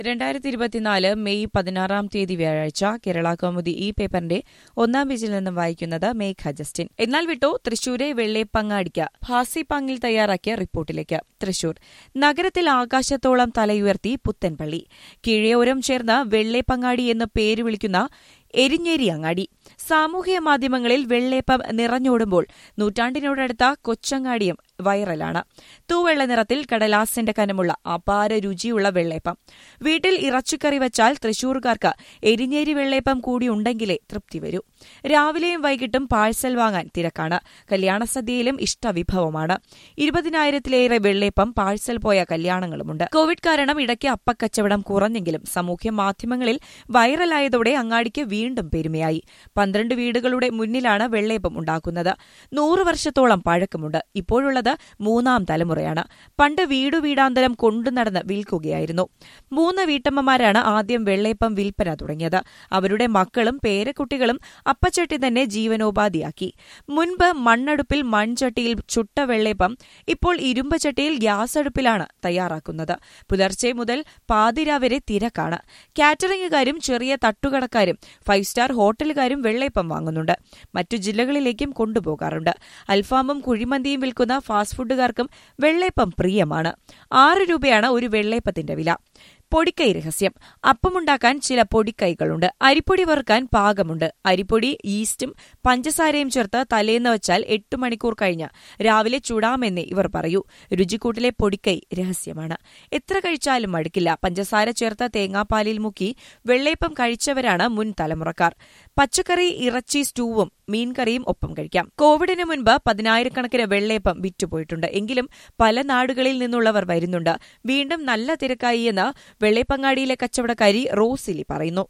രണ്ടായിരത്തി ഇരുപത്തിനാല് മെയ് പതിനാറാം തീയതി വ്യാഴാഴ്ച കേരള കൗമുദി ഈ പേപ്പറിന്റെ ഒന്നാം പേജിൽ നിന്നും വായിക്കുന്നത് മേഘ ജസ്റ്റിൻ എന്നാൽ വിട്ടോ തൃശൂരെ വെള്ളേപ്പങ്ങാടിക്ക് ഭാസി പങ്ങിൽ തയ്യാറാക്കിയ റിപ്പോർട്ടിലേക്ക് തൃശൂർ നഗരത്തിൽ ആകാശത്തോളം തലയുയർത്തി പുത്തൻപള്ളി കീഴയോരം ചേർന്ന് വെള്ളേപ്പങ്ങാടി എന്ന് പേര് വിളിക്കുന്ന എരിഞ്ഞേരി അങ്ങാടി സാമൂഹിക മാധ്യമങ്ങളിൽ വെള്ളേപ്പം നിറഞ്ഞോടുമ്പോൾ നൂറ്റാണ്ടിനോടടുത്ത കൊച്ചങ്ങാടിയും വൈറലാണ് തൂവെള്ള നിറത്തിൽ കടലാസിന്റെ കനമുള്ള അപാര രുചിയുള്ള വെള്ളേപ്പം വീട്ടിൽ ഇറച്ചിക്കറി വച്ചാൽ തൃശൂർക്കാർക്ക് എരിഞ്ഞേരി വെള്ളേപ്പം കൂടി ഉണ്ടെങ്കിലേ തൃപ്തി വരൂ രാവിലെയും വൈകിട്ടും പാഴ്സൽ വാങ്ങാൻ തിരക്കാണ് കല്യാണസദ്യയിലും ഇഷ്ടവിഭവമാണ് ഇരുപതിനായിരത്തിലേറെ വെള്ളേപ്പം പാഴ്സൽ പോയ കല്യാണങ്ങളുമുണ്ട് കോവിഡ് കാരണം ഇടയ്ക്ക് അപ്പക്കച്ചവടം കുറഞ്ഞെങ്കിലും സാമൂഹ്യ മാധ്യമങ്ങളിൽ വൈറലായതോടെ അങ്ങാടിക്ക് വീണ്ടും പെരുമയായി പന്ത്രണ്ട് വീടുകളുടെ മുന്നിലാണ് വെള്ളേപ്പം ഉണ്ടാക്കുന്നത് നൂറ് വർഷത്തോളം പഴക്കമുണ്ട് ഇപ്പോഴുള്ളത് മൂന്നാം തലമുറയാണ് പണ്ട് വീടു വീടാന്തരം കൊണ്ടു നടന്ന് വിൽക്കുകയായിരുന്നു മൂന്ന് വീട്ടമ്മമാരാണ് ആദ്യം വെള്ളേപ്പം വിൽപ്പന തുടങ്ങിയത് അവരുടെ മക്കളും പേരക്കുട്ടികളും അപ്പച്ചട്ടി തന്നെ ജീവനോപാധിയാക്കി മുൻപ് മണ്ണടുപ്പിൽ മൺചട്ടിയിൽ ചുട്ട വെള്ളേപ്പം ഇപ്പോൾ ഇരുമ്പ് ചട്ടിയിൽ ഗ്യാസ് അടുപ്പിലാണ് തയ്യാറാക്കുന്നത് പുലർച്ചെ മുതൽ പാതിരാവരെ തിരക്കാണ് കാറ്ററിംഗുകാരും ചെറിയ തട്ടുകടക്കാരും ഫൈവ് സ്റ്റാർ ഹോട്ടലുകാരും വെള്ളേപ്പം വാങ്ങുന്നുണ്ട് മറ്റു ജില്ലകളിലേക്കും കൊണ്ടുപോകാറുണ്ട് അൽഫാമും കുഴിമന്തിയും വിൽക്കുന്ന ഫാസ്റ്റ് ഫുഡുകാർക്കും വെള്ളേപ്പം പ്രിയമാണ് ആറ് രൂപയാണ് ഒരു വെള്ളേപ്പത്തിന്റെ വില പൊടിക്കൈ രഹസ്യം അപ്പമുണ്ടാക്കാൻ ചില പൊടിക്കൈകളുണ്ട് അരിപ്പൊടി വറുക്കാൻ പാകമുണ്ട് അരിപ്പൊടി ഈസ്റ്റും പഞ്ചസാരയും ചേർത്ത് തലേന്ന് വച്ചാൽ എട്ട് മണിക്കൂർ കഴിഞ്ഞ് രാവിലെ ചുടാമെന്നേ ഇവർ പറയൂ രുചിക്കൂട്ടിലെ പൊടിക്കൈ രഹസ്യമാണ് എത്ര കഴിച്ചാലും മടുക്കില്ല പഞ്ചസാര ചേർത്ത തേങ്ങാപ്പാലിൽ മുക്കി വെള്ളേപ്പം കഴിച്ചവരാണ് മുൻ തലമുറക്കാർ പച്ചക്കറി ഇറച്ചി സ്റ്റൂവും മീൻകറിയും ഒപ്പം കഴിക്കാം കോവിഡിന് മുൻപ് പതിനായിരക്കണക്കിന് വെള്ളേപ്പം വിറ്റുപോയിട്ടുണ്ട് എങ്കിലും പല നാടുകളിൽ നിന്നുള്ളവർ വരുന്നുണ്ട് വീണ്ടും നല്ല തിരക്കായി എന്ന് വെള്ളേപ്പങ്ങാടിയിലെ കച്ചവടക്കാരി റോസിലി പറയുന്നു